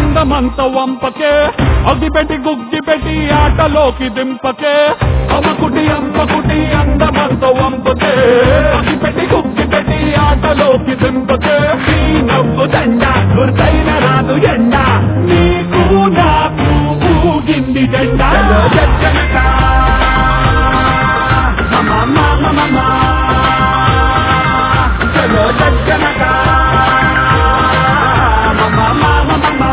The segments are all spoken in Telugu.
అందమంత వంపకే అగిపెట్టి గుగ్గి పెట్టి ఆటలోకి దింపకే అమ్మకుటి అమ్మకుటి అందమంత వంపకే అగిపెట్టి గుగ్గి పెట్టి ఆటలోకి దింపకే ఈ నవ్వు దండ గుర్తైన రాదు ఎండ నీకు నాకు ఊగింది జెండా జనక మమ మమ మమ చలో జనక మమ మమ మమ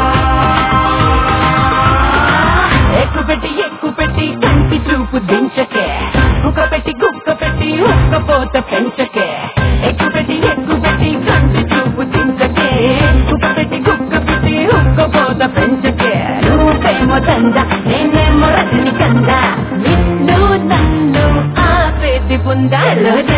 ఎక్కు పెట్టి ఎక్కు పెట్టి కంటి చూపు దించకే కుక్క పెట్టి కుక్క పెట్టి ఉక్కపోత పెంచకే ఎక్కు పెట్టి ఎక్కు పెట్టి కంటి చూపు దించకే కుక్క పెట్టి కుక్క పెట్టి ఉక్కపోత పెంచకే నువ్వేమో దండ నేనేమో రజని కంద నిన్ను నన్ను ఆపేది ఉందా